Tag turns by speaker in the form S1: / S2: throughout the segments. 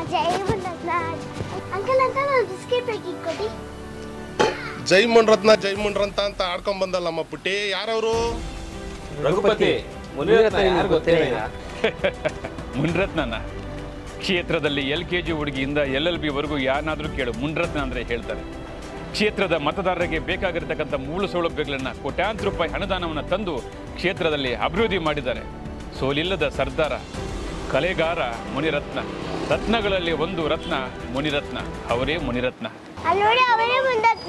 S1: ಜೈ Muniratna uncle uncle ಒಂದು biscuit packet ಕೊಡಿ
S2: ಜೈ ಮುನ್ರತ್ನ ಜೈ ಮುನ್ರಂತ ಅಂತ ಆಡ್ಕೊಂಡ್ ಬಂದಲ್ಲ ನಮ್ಮ ಪುಟ್ಟಿ ಯಾರವರು
S3: ರಘುಪತಿ ಮುನಿರತ್ನ ಯಾರು ಗೊತ್ತೇ ಇಲ್ಲ
S4: ಮುನ್ರತ್ನನ ಕ್ಷೇತ್ರದಲ್ಲಿ ಎಲ್ ಕೆ ಜಿ ಹುಡುಗಿಯಿಂದ ಎಲ್ ಎಲ್ ಬಿವರೆಗೂ ಯಾರನ್ನಾದರೂ ಕೇಳು ಮುನ್ರತ್ನ ಅಂದರೆ ಹೇಳ್ತಾರೆ ಕ್ಷೇತ್ರದ ಮತದಾರರಿಗೆ ಬೇಕಾಗಿರತಕ್ಕಂಥ ಮೂಲ ಸೌಲಭ್ಯಗಳನ್ನು ಕೋಟ್ಯಾಂತರ ರೂಪಾಯಿ ಹಣದಾನವನ್ನು ತಂದು ಕ್ಷೇತ್ರದಲ್ಲಿ ಅಭಿವೃದ್ಧಿ ಮಾಡಿದ್ದಾರೆ ಸೋಲಿಲ್ಲದ ಸರ್ದಾರ ಕಲೆಗಾರ ಮುನಿರತ್ನ ರತ್ನಗಳಲ್ಲಿ ಒಂದು ರತ್ನ ಮುನಿರತ್ನ ಅವರೇ ಮುನಿರತ್ನ
S1: ಅಲ್ಲಿ ನೋಡಿ ಅವರೇ ಮುನಿರತ್ನ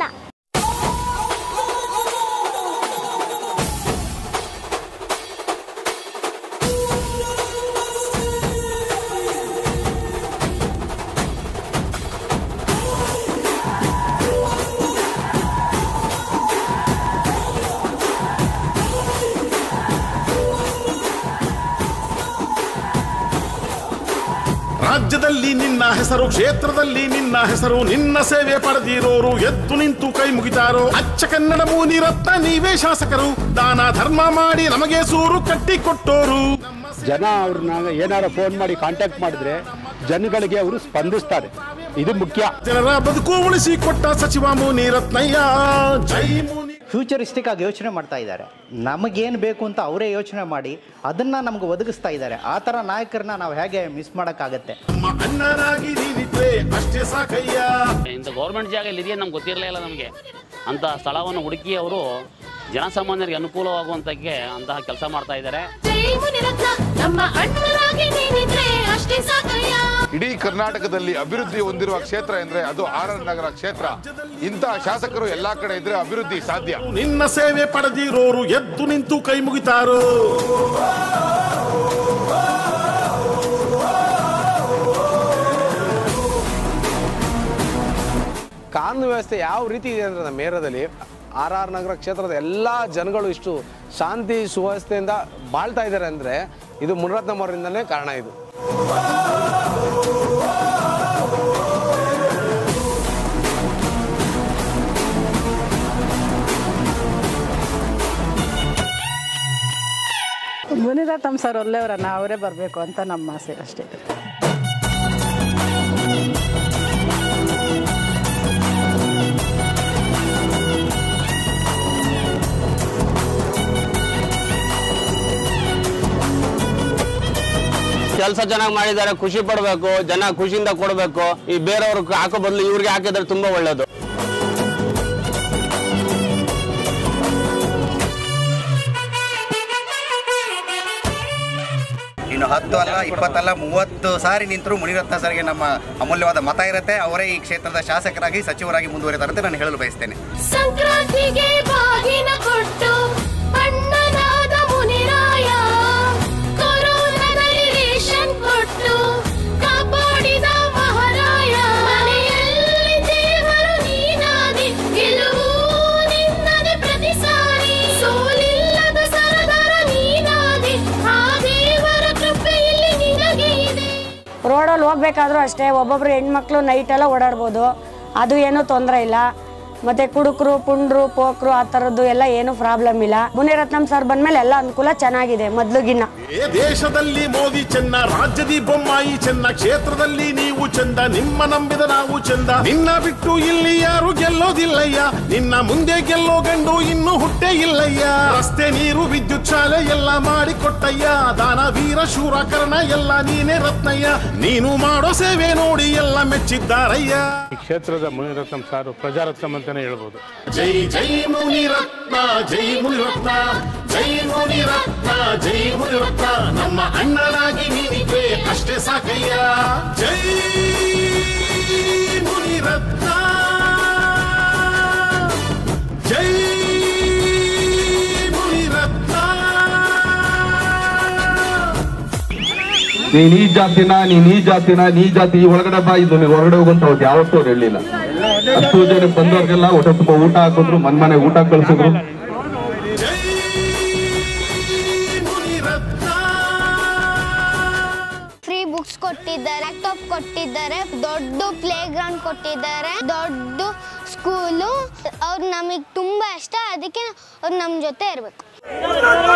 S2: ರಾಜ್ಯದಲ್ಲಿ ನಿನ್ನ ಹೆಸರು ಕ್ಷೇತ್ರದಲ್ಲಿ ನಿನ್ನ ಹೆಸರು ನಿನ್ನ ಸೇವೆ ಪಡೆದಿರೋರು ಎದ್ದು ನಿಂತು ಕೈ ಮುಗಿತಾರೋ ಅಚ್ಚ ಕನ್ನಡ ಮುನಿರತ್ನ ನೀವೇ ಶಾಸಕರು ದಾನ ಧರ್ಮ ಮಾಡಿ ನಮಗೆ ಸೂರು ಕಟ್ಟಿ ಕೊಟ್ಟೋರು
S5: ಜನ ಅವ್ರನ್ನ ಏನಾರ ಫೋನ್ ಮಾಡಿ ಕಾಂಟ್ಯಾಕ್ಟ್ ಮಾಡಿದ್ರೆ ಜನಗಳಿಗೆ ಅವರು ಸ್ಪಂದಿಸ್ತಾರೆ ಇದು ಮುಖ್ಯ
S2: ಜನರ ಬದುಕು ಉಳಿಸಿ ಕೊಟ್ಟ ಸಚಿವ ಮುನಿರತ್ನಯ್ಯ ಜೈ ಮುನಿ
S6: ಫ್ಯೂಚರಿಸ್ಟಿಕ್ ಆಗಿ ಯೋಚನೆ ಮಾಡ್ತಾ ಇದ್ದಾರೆ ನಮಗೇನು ಬೇಕು ಅಂತ ಅವರೇ ಯೋಚನೆ ಮಾಡಿ ಅದನ್ನು ನಮ್ಗೆ ಒದಗಿಸ್ತಾ ಇದ್ದಾರೆ ಆ ಥರ ನಾಯಕರನ್ನ ನಾವು ಹೇಗೆ ಮಿಸ್ ಮಾಡೋಕ್ಕಾಗತ್ತೆ
S2: ನಮ್ಮ ಅಣ್ಣನಾಗಿ ನೀನಿದ್ರೆ ಅಷ್ಟೇ ಸಾಕಯ್ಯ
S7: ಇಂಥ ಗೌರ್ಮೆಂಟ್ ಜಾಗ ಇಲ್ಲಿದೆಯೇ ನಮ್ಗೆ ಗೊತ್ತಿರಲೇ ಇಲ್ಲ ನಮಗೆ ಅಂತ ಸ್ಥಳವನ್ನು ಹುಡುಕಿ ಅವರು ಜನಸಾಮಾನ್ಯರಿಗೆ ಅನುಕೂಲವಾಗುವಂತಕ್ಕೆ ಅಂತಹ ಕೆಲಸ ಮಾಡ್ತಾ ಇದ್ದಾರೆ
S8: ಜೈ ಮುನಿರತ್ನ ನಮ್ಮ ಅಣ್ಣನಾಗಿ ನೀನಿದ್ರೆ ಅಷ್ಟೇ ಸಾಕಯ್ಯ
S9: ಇಡೀ ಕರ್ನಾಟಕದಲ್ಲಿ ಅಭಿವೃದ್ಧಿ ಹೊಂದಿರುವ ಕ್ಷೇತ್ರ ಎಂದ್ರೆ ಅದು ಆರ್ ಆರ್ ನಗರ ಕ್ಷೇತ್ರ ಇಂತಹ ಶಾಸಕರು ಎಲ್ಲಾ ಕಡೆ ಇದ್ರೆ ಅಭಿವೃದ್ಧಿ ಸಾಧ್ಯ
S2: ನಿನ್ನ ಸೇವೆ ಪಡೆದಿರೋರು ಎದ್ದು ನಿಂತು ಕೈ ಮುಗಿತಾರೋ
S3: ಕಾನೂನು ವ್ಯವಸ್ಥೆ ಯಾವ ರೀತಿ ಇದೆ ಅಂದ್ರೆ ನಮ್ಮ ಏರಿಯಾದಲ್ಲಿ ಆರ್ ಆರ್ ನಗರ ಕ್ಷೇತ್ರದ ಎಲ್ಲ ಜನಗಳು ಇಷ್ಟು ಶಾಂತಿ ಸುವ್ಯವಸ್ಥೆಯಿಂದ ಬಾಳ್ತಾ ಇದ್ದಾರೆ ಅಂದರೆ ಇದು ಮುನಿರತ್ನಂ ಅವರಿಂದನೇ ಕಾರಣ ಇದು
S10: ಮುನಿರತ್ನಂ ಸರ್ ಒಳ್ಳೆಯವರನ್ನ ಅವರೇ ಬರಬೇಕು ಅಂತ ನಮ್ಮ ಆಸೆ ಅಷ್ಟೇ
S7: ಕೆಲಸ ಚೆನ್ನಾಗಿ ಮಾಡಿದ್ದಾರೆ ಖುಷಿ ಪಡಬೇಕು ಜನ ಖುಷಿಯಿಂದ ಕೊಡಬೇಕು ಈ ಬೇರೆಯವ್ರು ಹಾಕೋ ಬದಲು ಇವ್ರಿಗೆ ಹಾಕಿದ್ರೆ ತುಂಬಾ ಒಳ್ಳೇದು
S11: ಇನ್ನು ಹತ್ತು ಅಲ್ಲ ಇಪ್ಪತ್ತಲ್ಲ ಮೂವತ್ತು ಸಾರಿ ನಿಂತರೂ ಮುನಿರತ್ನ ಸರ್ಗೆ ನಮ್ಮ ಅಮೂಲ್ಯವಾದ ಮತ ಇರುತ್ತೆ ಅವರೇ ಈ ಕ್ಷೇತ್ರದ ಶಾಸಕರಾಗಿ ಸಚಿವರಾಗಿ ಮುಂದುವರಿತಾರೆ ಅಂತ ನಾನು ಹೇಳಲು ಬಯಸ್ತೇನೆ
S8: ಸಂಕ್ರಾಂತಿಗೆ ಬಾಗಿನ ಕೊಟ್ಟು ಅಣ್ಣನಾದ ಮುನಿರಾಯ ಕೊರೋನಾದಲ್ಲಿ ರೇಷನ್ ಕೊಟ್ಟು ಕಾಪಾಡಿದ ಮಹಾರಾಯ ಮನೆಯಲ್ಲಿ ದೇವರು ನೀನಾದಿ ಗೆಲುವು ನಿನ್ನದೆ ಪ್ರತಿ ಸಾರಿ ಸೋಲಿಲ್ಲದ ಸರದಾರ ನೀನಾದಿ ಆ ದೇವರ ಕೃಪೆ ಇಲ್ಲಿ ನಿನಗೆ ಇದೆ
S10: ರೋಡಲ್ಲಿ ಹೋಗ್ಬೇಕಾದ್ರೂ ಅಷ್ಟೇ ಒಬ್ಬೊಬ್ರು ಹೆಣ್ಮಕ್ಳು ನೈಟೆಲ್ಲ ಓಡಾಡ್ಬೋದು ಅದು ಏನೂ ತೊಂದರೆ ಇಲ್ಲ ಮತ್ತೆ ಕುಡುಕರು ಪುಂಡ್ರು ಪೋಕ್ರು ಆ ಥರದ್ದು ಎಲ್ಲ ಏನು ಪ್ರಾಬ್ಲಮ್ ಇಲ್ಲ ಮುನಿರತ್ನಂ ಸರ್ ಬಂದ್ಮೇಲೆ ಎಲ್ಲ ಅನುಕೂಲ ಚೆನ್ನಾಗಿದೆ ಮೊದ್ಲಿಗಿನ್ನ
S2: ಏ ದೇಶದಲ್ಲಿ ಮೋದಿ ಚೆನ್ನ ರಾಜ್ಯದಿ ಬೊಮ್ಮಾಯಿ ಚೆನ್ನ ಕ್ಷೇತ್ರದಲ್ಲಿ ನೀವು ಚಂದ ನಿಮ್ಮ ನಂಬಿದ ನಾವು ಚಂದ ನಿನ್ನ ಬಿಟ್ಟು ಇಲ್ಲಿ ಯಾರು ಗೆಲ್ಲೋದಿಲ್ಲಯ್ಯ ನಿನ್ನ ಮುಂದೆ ಗೆಲ್ಲೋ ಗಂಡು ಇನ್ನು ಹುಟ್ಟೆ ಇಲ್ಲಯ್ಯ ರಸ್ತೆ ನೀರು ವಿದ್ಯುತ್ ಶಾಲೆ ಎಲ್ಲ ಮಾಡಿಕೊಟ್ಟಯ್ಯ ದಾನ ವೀರ ಶೂರ ಕರ್ಣ ಎಲ್ಲ ನೀನೇ ರತ್ನಯ್ಯ ನೀನು ಮಾಡೋ ಸೇವೆ ನೋಡಿ ಎಲ್ಲ ಮೆಚ್ಚಿದ್ದಾರಯ್ಯ
S5: ಈ ಕ್ಷೇತ್ರದ ಮುನಿರತ್ನಂ ಸಾರು ಪ್ರಜಾರತ್ನಂ ಅಂತಾನೆ ಹೇಳ್ಬೋದು
S2: ಜೈ ಜೈ ಮುನಿರತ್ನ ಜೈ ಮುನಿರತ್ನ ಜೈ ಮುನಿರತ್ನ ಜೈ ಮುನಿರತ್ನ ನಮ್ಮ ಅಣ್ಣನಾಗಿ ನೀನಿಗೆ ಅಷ್ಟೇ ಸಾಕಯ್ಯ ಜೈ ಮುನಿರತ್ನ ಜೈ ಮುನಿರತ್ನ
S12: ನೀನ್ ಈ ಜಾತಿನ ನೀನ್ ಈ ಜಾತಿನ ನೀ ಜಾತಿ ಈ ಒಳಗಡೆ ಬಾ ಇದು ನೀನ್ ಹೊರಗಡೆ ಹೋಗಂತ ಅವ್ರು ಯಾವತ್ತೂ ಅವ್ರು ಹೇಳಿಲ್ಲ ಹತ್ತು ಜನ ಬಂದವ್ರಿಗೆಲ್ಲ ಹೊಟ್ಟೆ ತುಂಬ ಊಟ ಹಾಕಿದ್ರು ಮನ್ ಮನೆ ಊಟ ಕಳ್ಸಿದ್ರು
S1: ಫ್ರೀ ಬುಕ್ಸ್ ಕೊಟ್ಟಿದ್ದಾರೆ ಲ್ಯಾಪ್ಟಾಪ್ ಕೊಟ್ಟಿದ್ದಾರೆ ದೊಡ್ಡ ಪ್ಲೇ ಗ್ರೌಂಡ್ ಕೊಟ್ಟಿದ್ದಾರೆ ದೊಡ್ಡ ಸ್ಕೂಲು ಅವ್ರು ನಮಗೆ ತುಂಬ ಇಷ್ಟ ಅದಕ್ಕೆ ಅವ್ರು ನಮ್ಮ ಜೊತೆ ಇರಬೇಕು